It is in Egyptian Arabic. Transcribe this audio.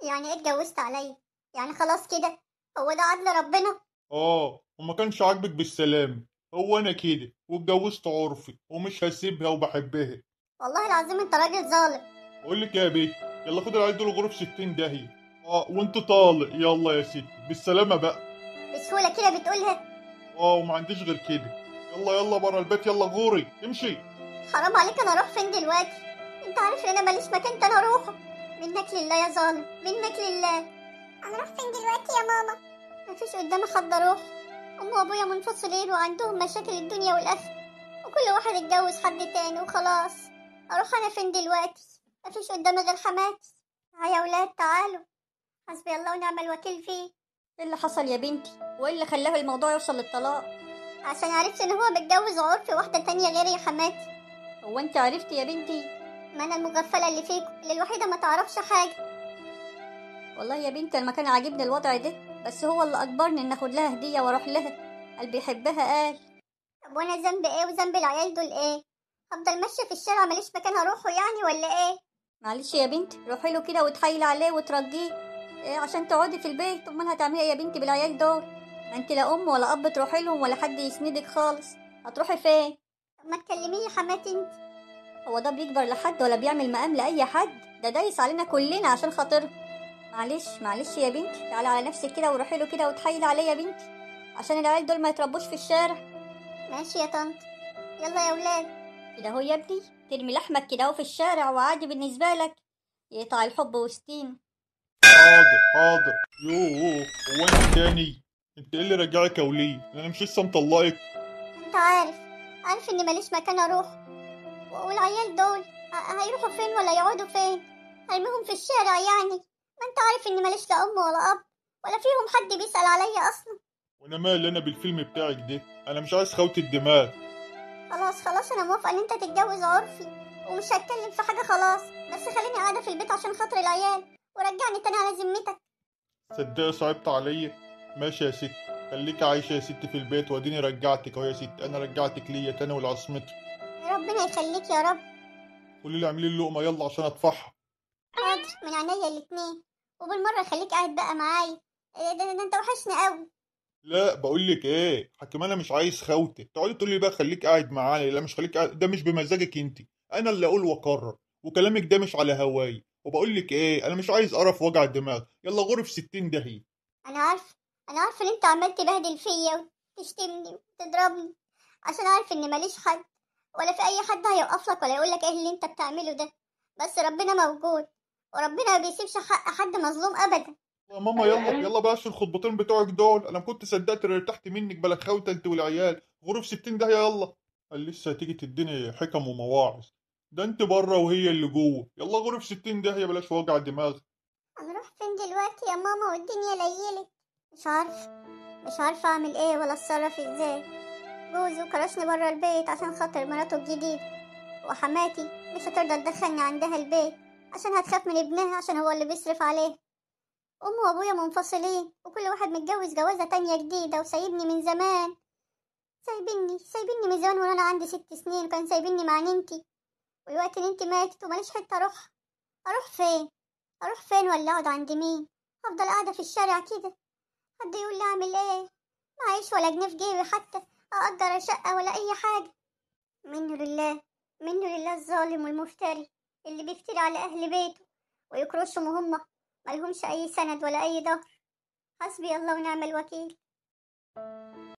يعني ايه اتجوزت عليا يعني خلاص كده هو ده عدل ربنا اه وما كانش عاجبك بالسلام هو انا كده واتجوزت عرفي ومش هسيبها وبحبها والله العظيم انت راجل ظالم اقول لك يا بيه يلا خد العيال دول غرف 60 داهيه اه وانت طالق يلا يا ستي بالسلامه بقى بسهولة كده بتقولها اه وما عنديش غير كده يلا يلا بره البيت يلا غوري امشي حرام عليك انا اروح فين دلوقتي انت عارف ان انا ماليش مكان تاني اروحه منك لله يا ظالم منك لله انا اروح فين دلوقتي يا ماما مفيش قدامي حد اروح امي وابويا منفصلين وعندهم مشاكل الدنيا والاخره وكل واحد اتجوز حد تاني وخلاص اروح انا فين دلوقتي مفيش قدامي غير حماتي ها يا ولاد تعالوا حسبي الله ونعم الوكيل فيه ايه اللي حصل يا بنتي وايه اللي خلاه الموضوع يوصل للطلاق عشان عرفت ان هو متجوز عرفي واحده تانية غيري يا حماتي هو انت عرفتي يا بنتي ما انا المغفله اللي فيكم اللي الوحيده ما تعرفش حاجه والله يا بنتي انا ما كان عاجبني الوضع ده بس هو اللي اجبرني ان اخد لها هديه واروح لها قال بيحبها قال طب وانا ذنب ايه وذنب العيال دول ايه هفضل ماشيه في الشارع ماليش مكان اروحه يعني ولا ايه معلش يا بنتي روحي له كده وتحايلي عليه وترجيه إيه عشان تقعدي في البيت امال هتعملي ايه يا بنتي بالعيال دول ما انت لا ام ولا اب تروحي لهم ولا حد يسندك خالص هتروحي فين طب ما تكلميني يا حماتي انت هو ده بيكبر لحد ولا بيعمل مقام لاي حد ده دايس علينا كلنا عشان خاطره معلش معلش يا بنتي تعالي على نفسك كده وروحي له كده وتحايلي عليه يا بنتي عشان العيال دول ما يتربوش في الشارع ماشي يا طنط يلا يا ولاد كده هو يا ابني ترمي لحمك كده اهو في الشارع وعادي بالنسبه لك يقطع الحب وسطين حاضر حاضر يوه هو انت تاني انت ايه اللي رجعك يا وليه انا مش لسه مطلقك انت عارف عارف اني ماليش مكان اروح و- والعيال دول ه- هيروحوا فين ولا يقعدوا فين هرميهم في الشارع يعني ما انت عارف اني ماليش لا ام ولا اب ولا فيهم حد بيسأل عليا اصلا وانا مالي انا بالفيلم بتاعك ده انا مش عايز خوت الدماغ خلاص خلاص انا موافقه ان انت تتجوز عرفي ومش هتكلم في حاجه خلاص بس خليني قاعده في البيت عشان خاطر العيال ورجعني تاني على ذمتك صدقني صعبت عليا ماشي يا ست خليك عايشه يا ست في البيت واديني رجعتك اهو يا ست انا رجعتك ليا تاني ولعصمتي ربنا يخليك يا رب قولي لي اعملي لي اللقمه يلا عشان اطفحها حاضر من عينيا الاتنين وبالمره خليك قاعد بقى معايا إيه ده, ده انت وحشني قوي لا بقول لك ايه حكيم انا مش عايز خوته تقعدي تقولي بقى خليك قاعد معايا لا مش خليك قاعد ده مش بمزاجك انت انا اللي اقول واقرر وكلامك ده مش على هواي وبقول لك ايه انا مش عايز قرف وجع دماغ يلا غرف 60 دهي انا عارفه انا عارفه ان انت عمال تبهدل فيا وتشتمني وتضربني عشان عارف ان ماليش حد ولا في اي حد هيوقف لك ولا يقول لك ايه اللي انت بتعمله ده بس ربنا موجود وربنا ما بيسيبش حق حد مظلوم ابدا يا ماما يلا يلا بلاش الخطبتين بتوعك دول انا كنت صدقت اللي ارتحت منك بلا خوته انت والعيال غرف 60 دهي يلا قال لسه هتيجي تديني حكم ومواعظ ده انت بره وهي اللي جوه يلا غرف 60 دهي بلاش وجع دماغ هنروح فين دلوقتي يا ماما والدنيا ليلت مش عارفه مش عارفه اعمل ايه ولا اتصرف ازاي جوزي كرشني بره البيت عشان خاطر مراته الجديده وحماتي مش هترضى تدخلني عندها البيت عشان هتخاف من ابنها عشان هو اللي بيصرف عليه أمي وأبويا منفصلين وكل واحد متجوز جوازة تانية جديدة وسايبني من زمان سايبني سايبني من زمان وأنا عندي ست سنين وكان سايبني مع ننتي والوقت ننتي ماتت وماليش حتة أروح أروح فين أروح فين ولا أقعد عند مين أفضل قاعدة في الشارع كده حد يقول لي أعمل إيه معيش ولا جنيه في جيبي حتى أقدر شقة ولا أي حاجة منه لله منه لله الظالم والمفتري اللي بيفتري على أهل بيته ويكرشهم وهم ملهمش أي سند ولا أي ظهر حسبي الله ونعم الوكيل